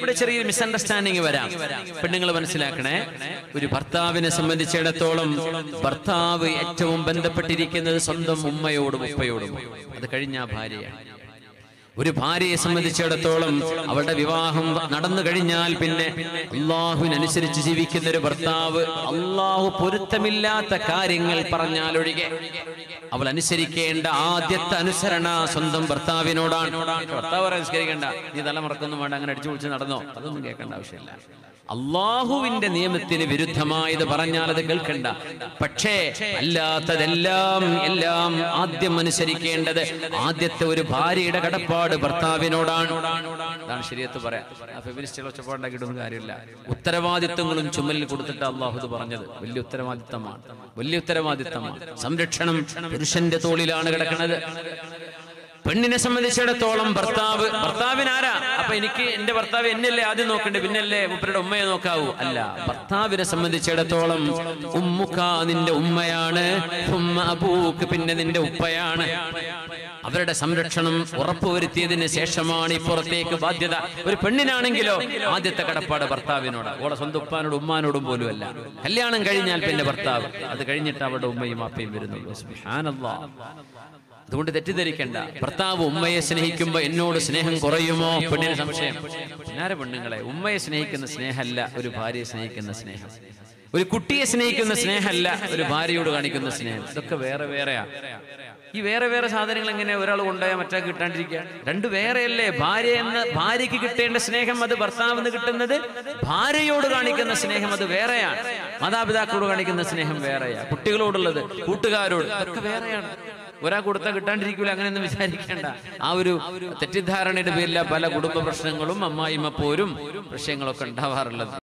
ഇവിടെ ചെറിയൊരു മിസ്അണ്ടർസ്റ്റാൻഡിങ് വരാം പെണ്ണുങ്ങൾ മനസ്സിലാക്കണേ ഒരു ഭർത്താവിനെ സംബന്ധിച്ചിടത്തോളം ഭർത്താവ് ഏറ്റവും ബന്ധപ്പെട്ടിരിക്കുന്നത് സ്വന്തം ഉമ്മയോടും ഉപ്പയോടും അത് കഴിഞ്ഞ ആ ഭാര്യയാണ് ഒരു ഭാര്യയെ സംബന്ധിച്ചിടത്തോളം അവളുടെ വിവാഹം നടന്നു കഴിഞ്ഞാൽ പിന്നെ അള്ളാഹുവിനനുസരിച്ച് ജീവിക്കുന്ന ഒരു ഭർത്താവ് അള്ളാഹു പൊരുത്തമില്ലാത്ത കാര്യങ്ങൾ പറഞ്ഞാലൊഴികെ അവൾ അനുസരിക്കേണ്ട ആദ്യത്തെ അനുസരണ സ്വന്തം ഭർത്താവിനോടാണ് ഭർത്താവ് പറയാൻ അനുസരിക്കേണ്ട നീ തലമുറക്കൊന്നും വേണ്ട അങ്ങനെ അടിച്ചു പൊളിച്ച് നടന്നോ അതൊന്നും കേൾക്കേണ്ട ആവശ്യമില്ല അള്ളാഹുവിന്റെ നിയമത്തിന് വിരുദ്ധമായത് പറഞ്ഞാൽ അത് കേൾക്കണ്ട പക്ഷേ അല്ലാത്തതെല്ലാം എല്ലാം ആദ്യം അനുസരിക്കേണ്ടത് ആദ്യത്തെ ഒരു ഭാര്യയുടെ കടപ്പാട് ഭർത്താവിനോടാണ് അതാണ് ശരിയത്ത് പറയാം ആ ഫെമിനിസ്റ്റുകൾ ഒച്ചപ്പാടുണ്ടാക്കിയിട്ടൊന്നും കാര്യമില്ല ഉത്തരവാദിത്വങ്ങളും ചുമലിൽ കൊടുത്തിട്ട് അള്ളാഹു ഇത് പറഞ്ഞത് വലിയ ഉത്തരവാദിത്തമാണ് വലിയ ഉത്തരവാദിത്തമാണ് സംരക്ഷണം പുരുഷന്റെ തോളിലാണ് കിടക്കുന്നത് പെണ്ണിനെ സംബന്ധിച്ചിടത്തോളം ഭർത്താവ് ഭർത്താവിന് ആരാ അപ്പൊ എനിക്ക് എന്റെ ഭർത്താവ് എന്നല്ലേ ആദ്യം നോക്കണ്ടേ പിന്നല്ലേ മുപ്പരുടെ ഉമ്മയെ നോക്കാവൂ അല്ല ഭർത്താവിനെ സംബന്ധിച്ചിടത്തോളം ഉമ്മുക്ക നിന്റെ ഉമ്മയാണ് ഉമ്മ അബൂക്ക് പിന്നെ നിന്റെ ഉപ്പയാണ് അവരുടെ സംരക്ഷണം ഉറപ്പുവരുത്തിയതിന് ശേഷമാണ് ഇപ്പുറത്തേക്ക് ബാധ്യത ഒരു പെണ്ണിനാണെങ്കിലോ ആദ്യത്തെ കടപ്പാട് ഭർത്താവിനോട് ഓടെ സ്വന്തം ഉപ്പാനോടും ഉമ്മാനോടും പോലും അല്ല കല്യാണം കഴിഞ്ഞാൽ പിന്നെ ഭർത്താവ് അത് കഴിഞ്ഞിട്ട് അവരുടെ ഉമ്മയും അപ്പയും വരുന്നുള്ളൂ സുബ്ഹാനല്ലാഹ്. അതുകൊണ്ട് തെറ്റിദ്ധരിക്കണ്ട ഭർത്താവ് ഉമ്മയെ സ്നേഹിക്കുമ്പോ എന്നോട് സ്നേഹം കുറയുമോ പെണ്ണിന് സംശയം പിന്നാരെ പെണ്ണുങ്ങളെ ഉമ്മയെ സ്നേഹിക്കുന്ന സ്നേഹമല്ല ഒരു ഭാര്യയെ സ്നേഹിക്കുന്ന സ്നേഹം ഒരു കുട്ടിയെ സ്നേഹിക്കുന്ന സ്നേഹമല്ല ഒരു ഭാര്യയോട് കാണിക്കുന്ന സ്നേഹം ഇതൊക്കെ വേറെ വേറെയാ ഈ വേറെ വേറെ സാധനങ്ങൾ എങ്ങനെ ഒരാൾ കൊണ്ടുപോയാൽ മറ്റാൾ കിട്ടാണ്ടിരിക്കുക രണ്ട് വേറെയല്ലേ ഭാര്യ എന്ന ഭാര്യയ്ക്ക് കിട്ടേണ്ട സ്നേഹം അത് ഭർത്താവിന് കിട്ടുന്നത് ഭാര്യയോട് കാണിക്കുന്ന സ്നേഹം അത് വേറെയാണ് മാതാപിതാക്കളോട് കാണിക്കുന്ന സ്നേഹം വേറെയാ കുട്ടികളോടുള്ളത് കൂട്ടുകാരോട് ഇതൊക്കെ വേറെയാണ് ഒരാൾ കൊടുത്താൽ കിട്ടാണ്ടിരിക്കില്ല അങ്ങനെയൊന്നും വിചാരിക്കേണ്ട ആ ഒരു തെറ്റിദ്ധാരണയുടെ പേരില പല കുടുംബ പ്രശ്നങ്ങളും അമ്മായിമ്മ പോരും പ്രശ്നങ്ങളൊക്കെ ഉണ്ടാവാറുള്ളത്